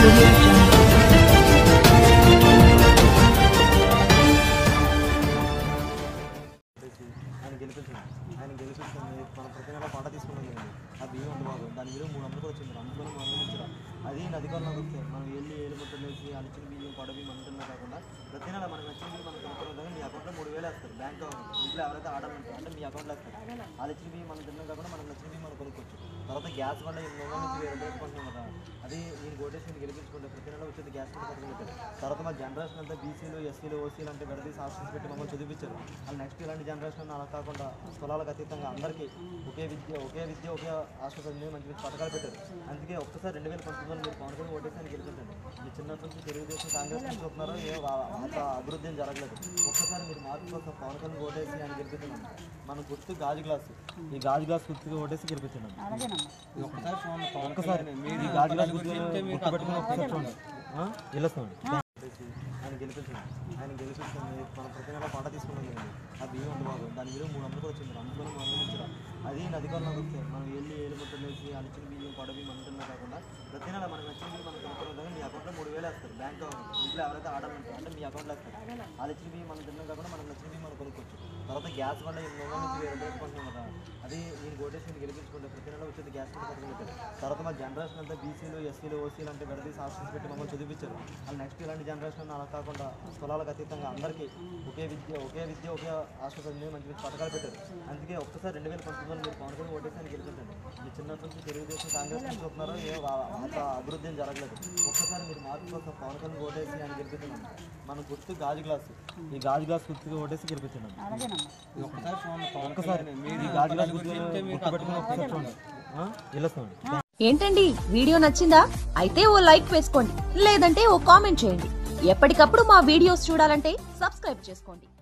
audio jungle. చేసి ఆయన గెలిపించాడు ఆయన గెలిపిస్తే మనం ప్రతి నెల పంట తీసుకున్నాం కదండి ఆ బియ్యం ఉంది బాబు దాని విలువ మూడు వందలు కూడా వచ్చింది అందుకని మనం ఇచ్చారు అది ఈయన అధికారంలోకి వస్తే మనం వెళ్ళి ఏడు ముట్టలు వేసి ఆ నచ్చిన బియ్యం కొడ బియ్యం అంటున్నా కాకుండా ప్రతి నెల మనకు నచ్చిన బియ్యం మనకు కొనుక్కున్న మీ అకౌంట్లో మూడు వేలు వేస్తారు బ్యాంక్ ఇంట్లో ఎవరైతే ఆర్డర్ ఉంటారో అంటే మీ అకౌంట్లో వేస్తారు ఆ నచ్చిన బియ్యం మనం తిన్నాం కాకుండా మనకు నచ్చిన బియ్యం మనం కొనుక్కోవచ్చు తర్వాత గ్యాస్ బండ ఎనిమిది వందల నుంచి వెయ్యి రూపాయలు కొంటున్నాం కదా అది నేను ఓటేసి నేను గెలిపించుకుంటే ప్రతి నెల వచ్చేది గ్యాస్ బండ పథకం పెట్టారు తర్వాత మా జనరేషన్ అంతా బీసీలు ఎస్సీలు ఓసీలు అంటే విడదీసి ఆప్షన్స్ పెట్టి మమ్మల్ని చదివించారు వాళ్ళు నెక్స్ట్ ఇలాంటి జనరేషన్ అలా కాకుండా కులాలకు అతీతంగా అందరికీ ఒకే విద్య ఒకే విద్య ఒకే హాస్టల్ చదివి మంచి మంచి పథకాలు పెట్టారు అందుకే ఒక్కసారి రెండు వేల పంతొమ్మిదిలో మీరు పవన్ కళ్యాణ్ ఓటేసి అని గెలిపించండి మీ చిన్నప్పటి నుంచి తెలుగుదేశం కాంగ్రెస్ నుంచి వస్తున్నారో ఏ వా- అంత అభివృద్ధి ఏం జరగలేదు ఒక్కసారి మీరు మార్పు కోసం పవన్ కళ్యాణ్ ఓటేసి అని గెలిపించండి మన గుర్తు గాజు గ్లాసు ఈ గాజు గ్లాస్ గుర్తుగా ఓటేసి గెలిపించండి ఒక్కసారి మీరు ఈ గాజు గ్లాస్ గుర్తు గుర్తుపెట్టుకుని ఒక్కసారి చూడండి ఆ? గెలుస్తామండి ఆయన గెలిపించండి ఆయన గెలిపిస్తే మనం ప్రతి నెల పంట తీసుకున్నాం కదండి ఆ బియ్యం ఉంది బాబు దాని విలువ మూడు వందలు కూడా వచ్చింది అందుకని మనం ఇచ్చారు అది ఈయన అధికారంలోకి వస్తే మనం వెళ్ళి ఏడు ముట్టలు వేసి ఆ నచ్చిన బియ్యం కొడ బియ్యం అంటున్నా కాకుండా ప్రతి నెల మనకు నచ్చిన బియ్యం మనకు కొనుక్కున్న మీ అకౌంట్లో మూడు వేలు వేస్తారు బ్యాంక్ ఇంట్లో ఎవరైతే ఆర్డర్ ఉంటారో అంటే మీ అకౌంట్లో వేస్తారు ఆ నచ్చిన బియ్యం మనం తిన్నాం కాకుండా మనకు నచ్చిన బియ్యం మనం కొనుక్కోవచ్చు తర్వాత గ్యాస్ బండ ఎనిమిది వందల నుంచి వెయ్యి రూపాయలు కొంటున్నాం కదా అది నేను ఓటేసి నేను గెలిపించుకుంటే ప్రతి నెల వచ్చేది గ్యాస్ బండ పథకం పెట్టారు తర్వాత మా జనరేషన్ అంతా బీసీలు ఎస్సీలు ఓసీలు అంటే విడదీసి ఆప్షన్స్ పెట్టి మమ్మల్ని చదివించారు వాళ్ళు నెక్స్ట్ ఇలాంటి జనరేషన్ అలా కాకుండా కులాలకు అతీతంగా అందరికీ ఒకే విద్య ఒకే విద్య ఒకే హాస్టల్ చదివి మంచి మంచి పథకాలు పెట్టారు అందుకే ఒక్కసారి రెండు వేల పంతొమ్మిదిలో మీరు పవన్ కళ్యాణ్ ఓటేసి అని గెలిపించండి మీ చిన్నప్పటి నుంచి తెలుగుదేశం కాంగ్రెస్ నుంచి వస్తున్నారో ఏ వా- అంత అభివృద్ధి ఏం జరగలేదు ఒక్కసారి మీరు మార్పు కోసం పవన్ కళ్యాణ్ ఓటేసి అని గెలిపించండి మన గుర్తు గాజు గ్లాసు ఈ గాజు గ్లాస్ గుర్తుగా ఓటేసి గెలిపించండి ఒక్కసారి మీరు ఈ గాజు గ్లాస్ గుర్తు గుర్తుపెట్టుకుని ఒకసారి చూడండి ఆ? గెలుస్తామండి ఏంటండి వీడియో నచ్చిందా అయితే ఓ లైక్ వేసుకోండి లేదంటే ఓ కామెంట్ చేయండి ఎప్పటికప్పుడు మా వీడియోస్ చూడాలంటే సబ్స్క్రైబ్ చేసుకోండి